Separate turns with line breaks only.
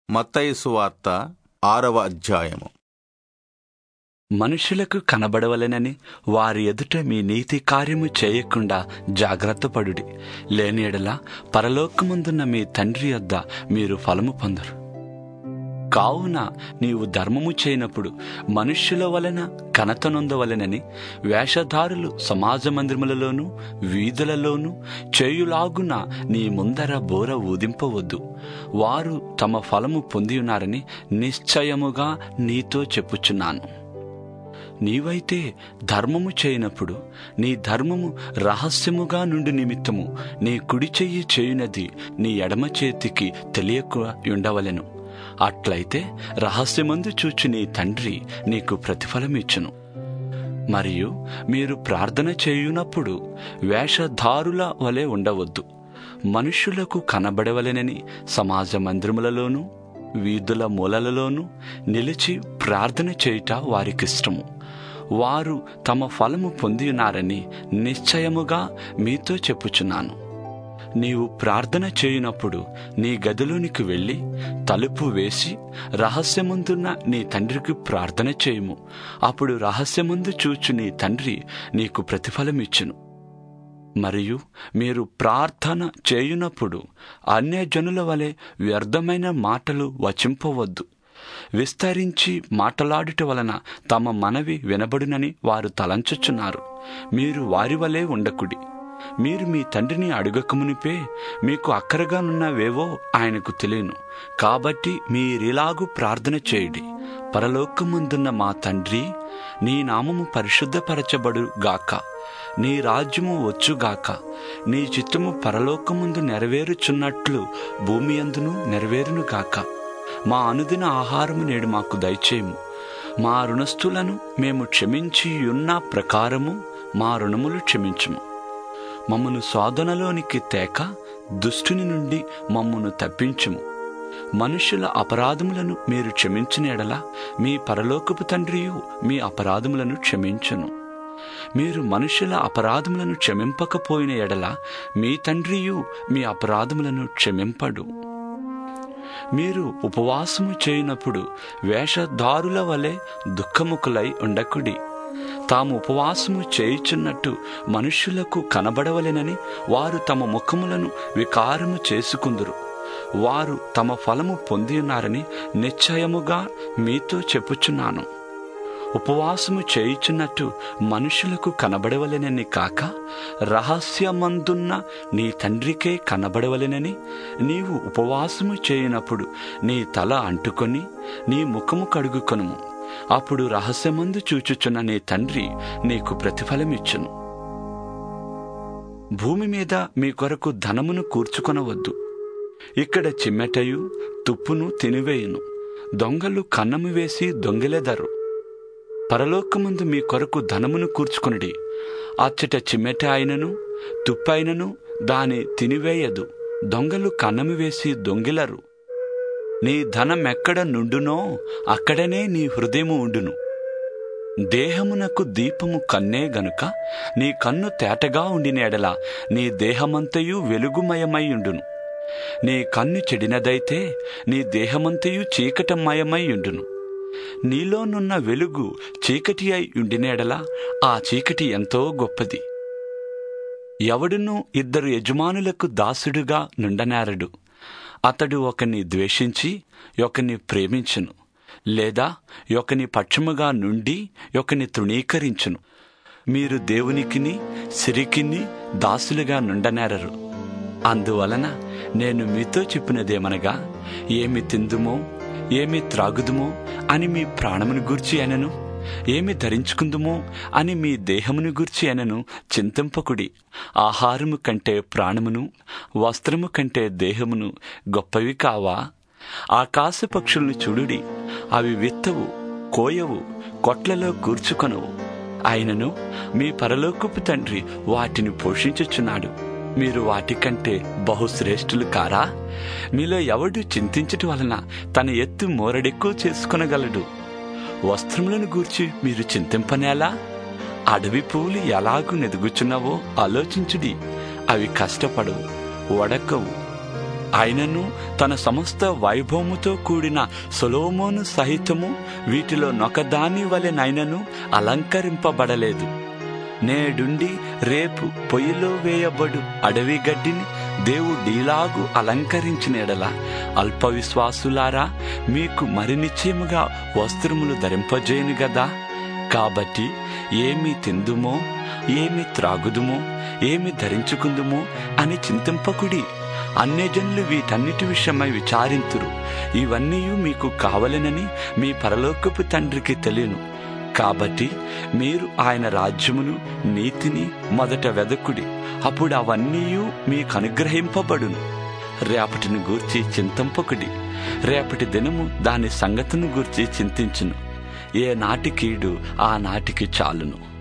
మత్తయి సువార్త ఆరవ అధ్యాయము
మనుషులకు కనబడవలెనని వారి ఎదుట మీ నీతి కార్యము చేయకుండా జాగ్రత్త పడుడి లేని ఎడల పరలోకముందున్న మీ తండ్రి యొద్ద మీరు ఫలము పొందరు కావున నీవు ధర్మము చేయనప్పుడు మనుష్యుల వలన ఘనత నొందవలెనని వేషధారులు సమాజ మందిరములలోనూ వీధులలోనూ చేయులాగున నీ ముందర బోర ఊదింపవద్దు వారు తమ ఫలము పొందియున్నారని నిశ్చయముగా నీతో చెప్పుచున్నాను నీవైతే ధర్మము చేయనప్పుడు నీ ధర్మము రహస్యముగా నుండి నిమిత్తము నీ కుడి చెయ్యి చేయునది నీ ఎడమ చేతికి తెలియక ఉండవలెను అట్లయితే రహస్యమందు చూచి నీ తండ్రి నీకు ప్రతిఫలమిచ్చును మరియు మీరు ప్రార్థన చేయునప్పుడు వేషధారుల వలె ఉండవద్దు మనుష్యులకు కనబడవలెనని సమాజ మందిరములలోనూ వీధుల మూలలలోనూ నిలిచి ప్రార్థన చేయుట వారికిష్టము వారు తమ ఫలము పొందియున్నారని నిశ్చయముగా మీతో చెప్పుచున్నాను నీవు ప్రార్థన చేయునప్పుడు నీ గదిలోనికి వెళ్ళి తలుపు వేసి రహస్యముందున్న నీ తండ్రికి ప్రార్థన చేయుము అప్పుడు రహస్యముందు చూచు నీ తండ్రి నీకు ప్రతిఫలమిచ్చును మరియు మీరు ప్రార్థన చేయునప్పుడు అన్యజనుల వలె వ్యర్థమైన మాటలు వచింపవద్దు విస్తరించి మాటలాడుట వలన తమ మనవి వినబడునని వారు తలంచుచున్నారు మీరు వారి వలె ఉండకుడి మీరు మీ తండ్రిని అడుగకమునిపే మీకు అక్కరగానున్నవేవో ఆయనకు తెలియను కాబట్టి మీరిలాగు ప్రార్థన చేయుడి పరలోకముందున్న మా తండ్రి నీ నామము పరిశుద్ధపరచబడు గాక నీ రాజ్యము వచ్చుగాక నీ చిత్తము పరలోకముందు నెరవేరుచున్నట్లు భూమి అందును నెరవేరును గాక మా అనుదిన ఆహారము నేడు మాకు దయచేయము మా రుణస్థులను మేము క్షమించి ఉన్న ప్రకారము మా రుణములు క్షమించుము మమ్మను శోధనలోనికి తేక దుష్టుని నుండి మమ్మను తప్పించుము మనుషుల అపరాధములను మీరు క్షమించిన ఎడల మీ పరలోకపు తండ్రియు మీ అపరాధములను క్షమించును మీరు మనుషుల అపరాధములను క్షమింపకపోయిన ఎడల మీ తండ్రియు మీ అపరాధములను క్షమింపడు మీరు ఉపవాసము చేయనప్పుడు వేషధారుల వలె దుఃఖముఖులై ఉండకుడి తాము ఉపవాసము చేయుచున్నట్టు మనుష్యులకు కనబడవలెనని వారు తమ ముఖములను వికారము చేసుకుందురు వారు తమ ఫలము పొంది ఉన్నారని నిశ్చయముగా మీతో చెప్పుచున్నాను ఉపవాసము చేయుచున్నట్టు మనుషులకు కనబడవలెనని కాక రహస్యమందున్న నీ తండ్రికే కనబడవలెనని నీవు ఉపవాసము చేయనప్పుడు నీ తల అంటుకొని నీ ముఖము కడుగుకొనుము అప్పుడు రహస్యమందు చూచుచున్న నీ తండ్రి నీకు ప్రతిఫలమిచ్చును భూమి మీద మీ కొరకు ధనమును కూర్చుకొనవద్దు ఇక్కడ చిమ్మెటయు తుప్పును తినివేయును దొంగలు కన్నము వేసి దొంగిలెదరు పరలోకముందు మీ కొరకు ధనమును కూర్చుకొనిడి అచ్చట చిమ్మెట అయినను తుప్పైనను దాని తినివేయదు దొంగలు కన్నము వేసి దొంగిలరు నీ ధనమెక్కడ నుండునో అక్కడనే నీ హృదయము ఉండును దేహమునకు దీపము కన్నే గనుక నీ కన్ను తేటగా ఉండిన ఎడల నీ దేహమంతయు వెలుగుమయమై ఉండును నీ కన్ను చెడినదైతే నీ దేహమంతయు చీకటమయమై ఉండును నీలోనున్న వెలుగు చీకటి అయి ఉండినేడలా ఆ చీకటి ఎంతో గొప్పది ఎవడునూ ఇద్దరు యజమానులకు దాసుడుగా నుండనేరడు అతడు ఒకని ద్వేషించి ఒకని ప్రేమించును లేదా ఒకని పక్షముగా నుండి ఒకని తృణీకరించును మీరు దేవునికిని సిరికిని దాసులుగా నుండనేరరు అందువలన నేను మీతో చెప్పినదేమనగా ఏమి తిందుమో ఏమి త్రాగుదుమో అని మీ ప్రాణమును గూర్చి అనను ఏమి ధరించుకుందుమో అని మీ దేహమును గూర్చి అనను చింతింపకుడి ఆహారము కంటే ప్రాణమును వస్త్రము కంటే దేహమును గొప్పవి కావా ఆకాశ పక్షులను చూడుడి అవి విత్తవు కోయవు కొట్లలో కూర్చుకొనవు ఆయనను మీ పరలోకపు తండ్రి వాటిని పోషించుచున్నాడు మీరు వాటికంటే బహుశ్రేష్ఠులు కారా మీలో ఎవడు చింతించట వలన తన ఎత్తు మోరడెక్కువ చేసుకొనగలడు వస్త్రములను గూర్చి మీరు చింతింపనేలా అడవి పువ్వులు ఎలాగూ నెదుగుచున్నావో ఆలోచించుడి అవి కష్టపడవు వడకవు ఆయనను తన సమస్త వైభవముతో కూడిన సొలోమోను సహితము వీటిలో నొకదాని వలెనైనను అలంకరింపబడలేదు నేడుండి రేపు పొయ్యిలో వేయబడు అడవి గడ్డిని దేవుడీలాగు అలంకరించిన ఎడల అల్ప విశ్వాసులారా మీకు మరి నిశ్చయముగా వస్త్రములు ధరింపజేయను గదా కాబట్టి ఏమి తిందుమో ఏమి త్రాగుదుమో ఏమి ధరించుకుందుమో అని చింతింపకుడి అన్యజనులు వీటన్నిటి విషయమై విచారింతురు ఇవన్నీ మీకు కావలెనని మీ పరలోకపు తండ్రికి తెలియను కాబట్టి మీరు ఆయన రాజ్యమును నీతిని మొదట వెదకుడి అప్పుడు అవన్నీ మీకు అనుగ్రహింపబడును రేపటిని గూర్చి చింతింపకుడి రేపటి దినము దాని సంగతిని గూర్చి చింతించును ఏ నాటికీడు ఆ నాటికి చాలును